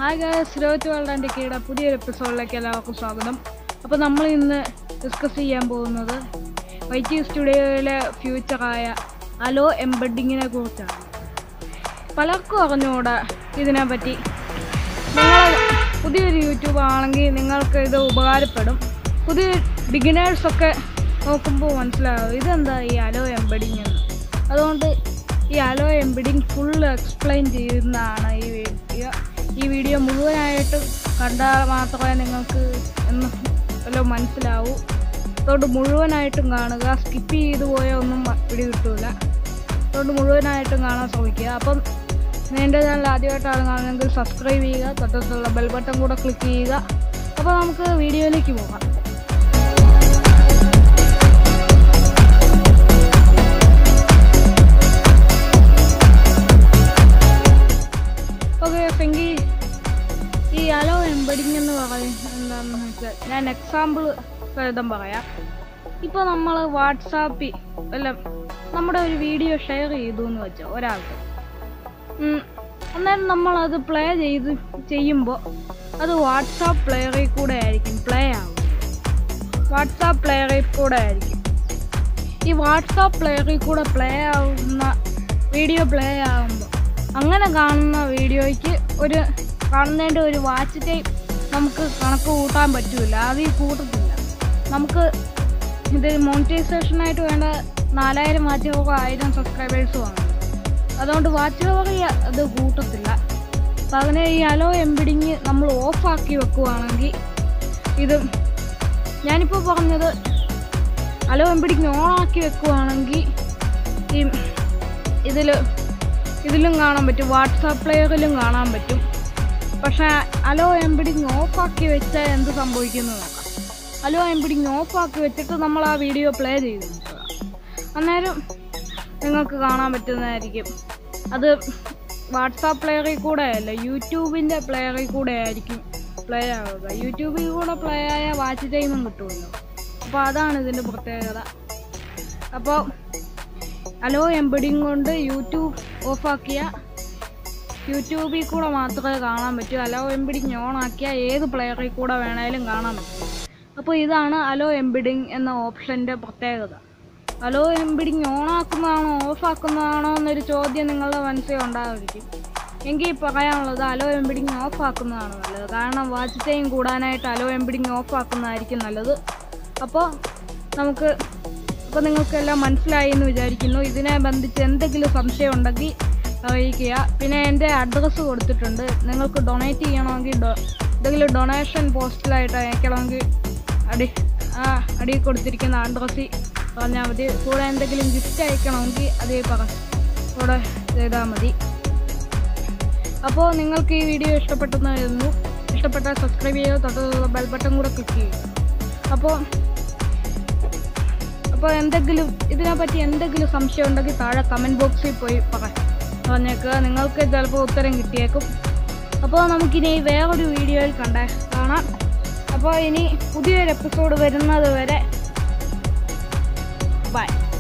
hi guys Rohit വേൾഡിൻ്റെ കീഴ പുതിയൊരു എപ്പിസോഡിലേക്ക് എല്ലാവർക്കും സ്വാഗതം അപ്പോൾ നമ്മൾ ഇന്ന് ഡിസ്കസ് ചെയ്യാൻ പോകുന്നത് വൈ ടി സ്റ്റുഡിയോയിലെ ഫ്യൂച്ചറായ അലോ എംബഡിങ്ങിനെ കുറിച്ചാണ് പലർക്കും അറിഞ്ഞുകൂടാ ഇതിനെപ്പറ്റി നിങ്ങൾ പുതിയൊരു യൂട്യൂബർ ആണെങ്കിൽ നിങ്ങൾക്ക് ഇത് ഉപകാരപ്പെടും പുതിയ ബിഗിനേഴ്സൊക്കെ നോക്കുമ്പോൾ മനസ്സിലാവും ഇതെന്താ ഈ അലോ എംബഡിങ് എന്ന് അതുകൊണ്ട് ഈ അലോ എംബഡിങ് ഫുൾ എക്സ്പ്ലെയിൻ ചെയ്യുന്നതാണ് ഈ വീഡിയോ ഈ വീഡിയോ മുഴുവനായിട്ട് കണ്ടാൽ മാത്രമേ നിങ്ങൾക്ക് എന്ന് വല്ലതും മനസ്സിലാവൂ അതുകൊണ്ട് മുഴുവനായിട്ടും കാണുക സ്കിപ്പ് ചെയ്തു പോയാൽ ഒന്നും പിടി കിട്ടൂല അതുകൊണ്ട് മുഴുവനായിട്ടും കാണാൻ ശ്രമിക്കുക അപ്പം എൻ്റെ ചാനൽ ആദ്യമായിട്ടാണ് കാണുന്നതെങ്കിൽ സബ്സ്ക്രൈബ് ചെയ്യുക തൊട്ടടുത്തുള്ള ബെൽ ബട്ടൺ കൂടെ ക്ലിക്ക് ചെയ്യുക അപ്പോൾ നമുക്ക് വീഡിയോയിലേക്ക് പോകാം ഓക്കെ എങ്കിൽ ഈ അലോ എംബഡിങ് എന്ന് പറയുന്നത് എന്താണെന്ന് വെച്ചാൽ ഞാൻ എക്സാമ്പിൾ സഹിതം പറയാം ഇപ്പോൾ നമ്മൾ വാട്സാപ്പിൽ അല്ല നമ്മുടെ ഒരു വീഡിയോ ഷെയർ ചെയ്തു എന്ന് വെച്ചോ ഒരാൾക്ക് ഉം, അന്നേരം നമ്മൾ അത് പ്ലേ ചെയ്ത് ചെയ്യുമ്പോൾ അത് വാട്സാപ്പ് പ്ലെയറിൽ കൂടെ ആയിരിക്കും പ്ലേ ആവും വാട്സാപ്പ് പ്ലെയറിൽ കൂടെ ആയിരിക്കും ഈ വാട്സാപ്പ് പ്ലെയറിൽ കൂടെ പ്ലേ ആവുന്ന വീഡിയോ പ്ലേ ആകുമ്പോൾ അങ്ങനെ കാണുന്ന വീഡിയോയ്ക്ക് ഒരു കാണുന്നതിൻ്റെ ഒരു വാച്ച് ടൈം നമുക്ക് കണക്ക് കൂട്ടാൻ പറ്റൂല അത് ഈ കൂട്ടത്തില്ല നമുക്ക് ഇത് മോണിറ്റൈസേഷനായിട്ട് വേണ്ട നാലായിരം വാച്ച് ഹവർ ആയിരം സബ്സ്ക്രൈബേഴ്സ് വേണം അതുകൊണ്ട് വാച്ച് ഹവർ അത് കൂട്ടത്തില്ല അപ്പം അതിനെ ഈ അലോ എംബിഡിങ് നമ്മൾ ഓഫാക്കി വെക്കുവാണെങ്കിൽ ഇത് ഞാനിപ്പോൾ പറഞ്ഞത് അലോ എംബിഡിങ് ഓണാക്കി വെക്കുവാണെങ്കിൽ ഈ ഇതിൽ ഇതിലും കാണാൻ പറ്റും വാട്സാപ്പ് പ്ലെയറിലും കാണാൻ പറ്റും പക്ഷേ അലോ എംബിഡിങ് ഓഫാക്കി വെച്ചാൽ എന്ത് സംഭവിക്കുന്നു നോക്കാം അലോ എംബിഡിങ് ഓഫാക്കി വെച്ചിട്ട് നമ്മൾ ആ വീഡിയോ പ്ലേ ചെയ്ത് നോക്കുക അന്നേരം നിങ്ങൾക്ക് കാണാൻ പറ്റുന്നതായിരിക്കും അത് വാട്സാപ്പ് പ്ലെയറിൽ കൂടെ അല്ല യൂട്യൂബിൻ്റെ പ്ലെയറിൽ കൂടെ ആയിരിക്കും പ്ലേ ആവുക യൂട്യൂബിൽ കൂടെ പ്ലേ ആയ വാച്ച് ടൈമും കിട്ടുമല്ലോ അപ്പോൾ അതാണ് ഇതിൻ്റെ പ്രത്യേകത അപ്പോൾ അലോ എംബഡിങ് കൊണ്ട് യൂട്യൂബ് ഓഫാക്കിയ യൂട്യൂബിൽ കൂടെ മാത്രമേ കാണാൻ പറ്റൂ അലോ എംബഡിങ് ഓൺ ആക്കിയാൽ ഏത് പ്ലെയറിൽ കൂടെ വേണേലും കാണാൻ പറ്റും അപ്പോൾ ഇതാണ് അലോ എംബഡിങ് എന്ന ഓപ്ഷൻ്റെ പ്രത്യേകത അലോ എംബഡിങ് ഓൺ ആക്കുന്നതാണോ ഓഫ് ആക്കുന്നതാണോ എന്നൊരു ചോദ്യം നിങ്ങളുടെ മനസ്സിൽ ഉണ്ടാകുമായിരിക്കും എങ്കിൽ പറയാനുള്ളത് അലോ എംബഡിങ് ഓഫ് ആക്കുന്നതാണ് നല്ലത് കാരണം വാച്ച് ടൈം കൂടാനായിട്ട് അലോ എംബഡിങ് ഓഫ് ആക്കുന്നതായിരിക്കും നല്ലത് അപ്പോൾ നമുക്ക് അപ്പോൾ നിങ്ങൾക്കെല്ലാം മനസ്സിലായി എന്ന് വിചാരിക്കുന്നു ഇതിനെ ബന്ധിച്ച് എന്തെങ്കിലും സംശയം ഉണ്ടെങ്കിൽ അറിയിക്കുക പിന്നെ എൻ്റെ അഡ്രസ്സ് കൊടുത്തിട്ടുണ്ട് നിങ്ങൾക്ക് ഡൊണേറ്റ് ചെയ്യണമെങ്കിൽ ഡൊ എന്തെങ്കിലും ഡൊണേഷൻ പോസ്റ്റിലായിട്ട് അയക്കണമെങ്കിൽ അടി ആ അടിയിൽ കൊടുത്തിരിക്കുന്ന അഡ്രസ്സിൽ പറഞ്ഞാൽ മതി കൂടെ എന്തെങ്കിലും ഗിഫ്റ്റ് അയക്കണമെങ്കിൽ അതേ പറ കൂടെ ചെയ്താൽ മതി അപ്പോൾ നിങ്ങൾക്ക് ഈ വീഡിയോ ഇഷ്ടപ്പെട്ടെന്ന് കരുതുന്നു ഇഷ്ടപ്പെട്ടാൽ സബ്സ്ക്രൈബ് ചെയ്യുക തൊട്ടുള്ള ബെൽ ബട്ടൺ കൂടെ ക്ലിക്ക് ചെയ്യുക അപ്പോൾ അപ്പോൾ എന്തെങ്കിലും ഇതിനെപ്പറ്റി എന്തെങ്കിലും സംശയം ഉണ്ടെങ്കിൽ താഴെ കമൻറ്റ് ബോക്സിൽ പോയി പറ പറഞ്ഞേക്കുക നിങ്ങൾക്ക് ചിലപ്പോൾ ഉത്തരം കിട്ടിയേക്കും അപ്പോൾ നമുക്കിനി വേറൊരു വീഡിയോയിൽ കണ്ട കാണാം അപ്പോൾ ഇനി പുതിയൊരു എപ്പിസോഡ് വരുന്നത് വരെ ബൈ